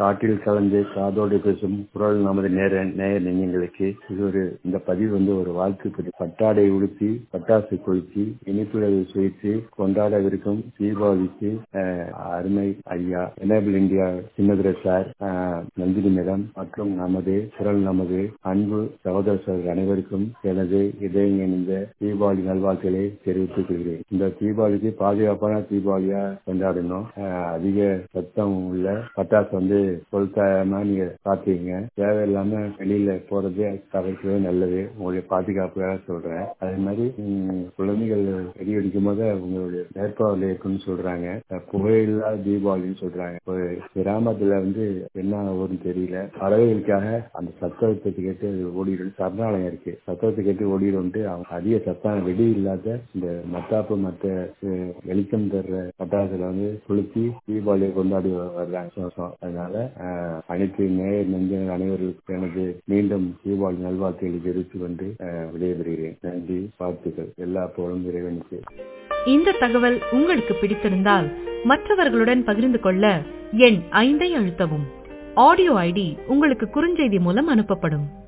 காற்றில் கலந்து காதோடு பேசும் குரல் நமது நேர நேய நெஞ்சங்களுக்கு இது ஒரு இந்த பதிவு வந்து ஒரு வாழ்த்து பதிவு பட்டாடை உடுத்தி பட்டாசு கொளுத்தி இனிப்புகளை சுவைத்து கொண்டாடவிருக்கும் தீபாவளிக்கு அஹ், அருமை ஐயா எனேபிள் இந்தியா சின்னதுரை சார் அஹ், நந்தினி மேடம் மற்றும் நமது குரல் நமது அன்பு சகோதர சகோதரர் அனைவருக்கும் எனது இதயம் இணைந்த தீபாவளி நல்வாழ்த்துக்களை தெரிவித்துக் கொள்கிறேன் இந்த தீபாவளிக்கு பாதுகாப்பான தீபாவளியா கொண்டாடணும் அஹ், அதிக சத்தம் உள்ள பட்டாசு வந்து கொளுத்தாம நீங்க பாத்தீங்க தேவையில்லாம வெளியில போறது தவிர்க்கவே நல்லது உங்களுடைய பாதுகாப்புக்காக சொல்றேன் அதே மாதிரி உம், குழந்தைகள் வெடி வெடிக்கும் போது உங்களுடைய மேற்பார்வையில் இருக்குன்னு சொல்றாங்க அஹ், புகையில்லா தீபாவளின்னு சொல்றாங்க இப்போ கிராமத்துல வந்து என்ன ஆகும்னு தெரியல பறவைகளுக்காக அந்த சத்தத்தை கேட்டு அது ஓடிடும் சரணாலயம் இருக்கு சத்தத்தை கேட்டு ஓடிடும்ட்டு அவங்க அதிக சத்தம் வெடி இல்லாத இந்த மத்தாப்பு மற்ற அஹ், வெளிச்சம் தர்ற பட்டாசுல வந்து கொளுத்தி தீபாவளியை கொண்டாடி வ- வர்றாங்க So, so, அதனால அஹ், அனைத்து நேய நெஞ்சங்கள் அனைவருக்கும் எனது மீண்டும் தீபாவளி நல்வாழ்த்துக்களை தெரிவித்துக் கொண்டு அஹ், விடைபெறுகிறேன் நன்றி வாழ்த்துக்கள் எல்லா புகழும் இறைவனுக்கு இந்த தகவல் உங்களுக்கு பிடித்திருந்தால் மற்றவர்களுடன் பகிர்ந்து கொள்ள எண் ஐந்தை அழுத்தவும் ஆடியோ ஐடி உங்களுக்கு குறுஞ்செய்தி மூலம் அனுப்பப்படும்